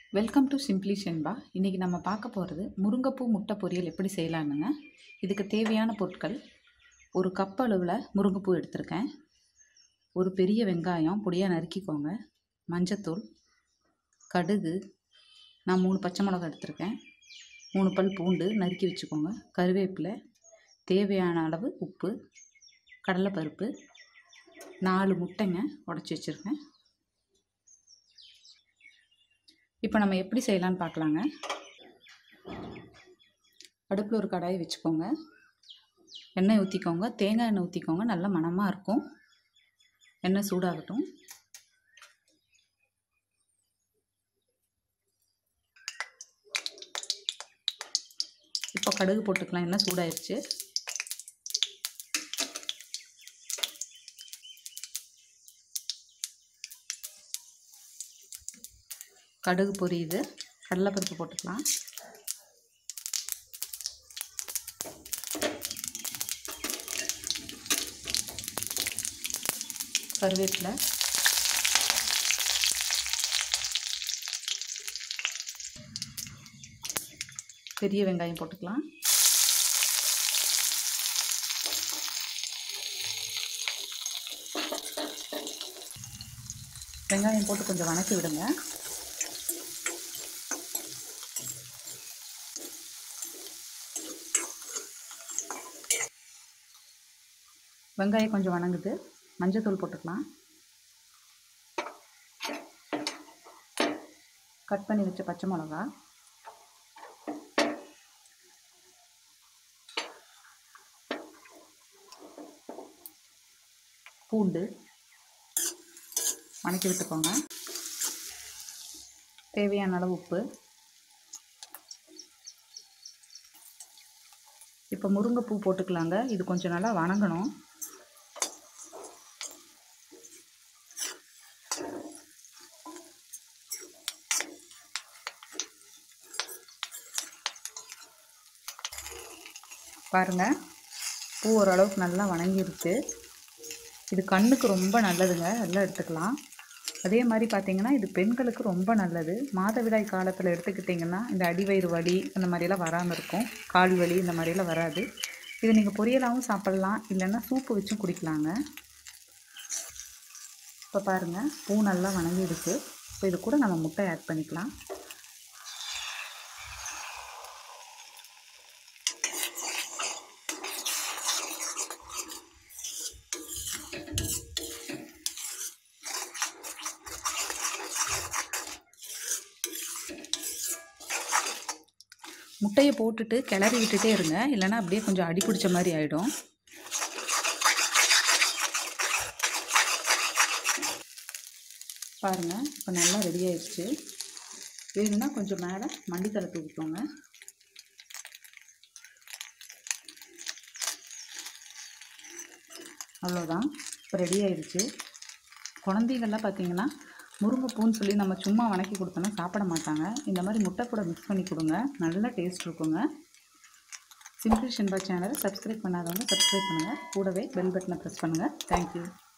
welcome to simply ஷென்பா இன்றைக்கி நம்ம பார்க்க போகிறது முருங்கைப்பூ முட்டை பொரியல் எப்படி செய்யலானுங்க இதுக்கு தேவையான பொருட்கள் ஒரு கப் அளவில் முருங்கைப்பூ எடுத்திருக்கேன் ஒரு பெரிய வெங்காயம் பொடியாக நறுக்கிக்கோங்க மஞ்சத்தூள் கடுகு நான் மூணு பச்சை மிளகா எடுத்திருக்கேன் மூணு பல் பூண்டு நறுக்கி வச்சுக்கோங்க கருவேப்பிலை தேவையான அளவு உப்பு கடலைப்பருப்பு நாலு முட்டைங்க உடச்சி வச்சுருக்கேன் இப்போ நம்ம எப்படி செய்யலான்னு பார்க்கலாங்க அடுப்பில் ஒரு கடாயை வச்சுக்கோங்க எண்ணெய் ஊற்றிக்கோங்க தேங்காய் எண்ணெய் ஊற்றிக்கோங்க நல்ல மணமாக இருக்கும் எண்ணெய் சூடாகட்டும் இப்போ கடுகு போட்டுக்கலாம் எண்ணெய் சூடாயிருச்சு கடுகு பொரியுது கடலைப்பருப்பு போட்டுக்கலாம் கருவேப்பிலை பெரிய வெங்காயம் போட்டுக்கலாம் வெங்காயம் போட்டு கொஞ்சம் வணக்கி விடுங்க வெங்காயம் கொஞ்சம் வணங்குது மஞ்சத்தூள் போட்டுக்கலாம் கட் பண்ணி வச்ச பச்சை மிளகா பூண்டு வணக்கி விட்டுக்கோங்க தேவையான அளவு உப்பு இப்போ முருங்கைப்பூ போட்டுக்கலாங்க இது கொஞ்சம் நல்லா வணங்கணும் பாருங்கள் பூ ஓரளவுக்கு நல்லா வணங்கிருக்கு இது கண்ணுக்கு ரொம்ப நல்லதுங்க நல்லா எடுத்துக்கலாம் அதே மாதிரி பார்த்தீங்கன்னா இது பெண்களுக்கு ரொம்ப நல்லது மாதவிடாய் காலத்தில் எடுத்துக்கிட்டிங்கன்னா இந்த அடிவயிறு வலி அந்த மாதிரியெல்லாம் வராமல் இருக்கும் கால் வலி இந்த மாதிரியெல்லாம் வராது இது நீங்கள் பொரியலாகவும் சாப்பிட்லாம் இல்லைன்னா சூப்பு வச்சும் குடிக்கலாங்க இப்போ பாருங்கள் பூ நல்லா வணங்கிடுச்சு இப்போ இது கூட நம்ம முட்டை ஆட் பண்ணிக்கலாம் முட்டையை போட்டுட்டு கிளறி விட்டுட்டே இருங்க இல்லைன்னா அப்படியே கொஞ்சம் அடி பிடிச்ச மாதிரி ஆகிடும் பாருங்கள் இப்போ நல்லா ரெடி ஆயிடுச்சு வேணும்னா கொஞ்சம் மேலே மண்டித்தலை தூக்கிக்கோங்க அவ்வளோதான் இப்போ ரெடி ஆயிடுச்சு குழந்தைகள்லாம் பார்த்தீங்கன்னா முருங்கைப்பூன்னு சொல்லி நம்ம சும்மா வணக்கி கொடுத்தோன்னா சாப்பிட மாட்டாங்க இந்த மாதிரி முட்டை கூட மிக்ஸ் பண்ணி கொடுங்க நல்ல டேஸ்ட் இருக்குங்க சிம்பிள் ஷென்பா சேனலை சப்ஸ்கிரைப் பண்ணாதவங்க சப்ஸ்கிரைப் பண்ணுங்கள் கூடவே பெல் பட்டனை ப்ரெஸ் பண்ணுங்கள் தேங்க்யூ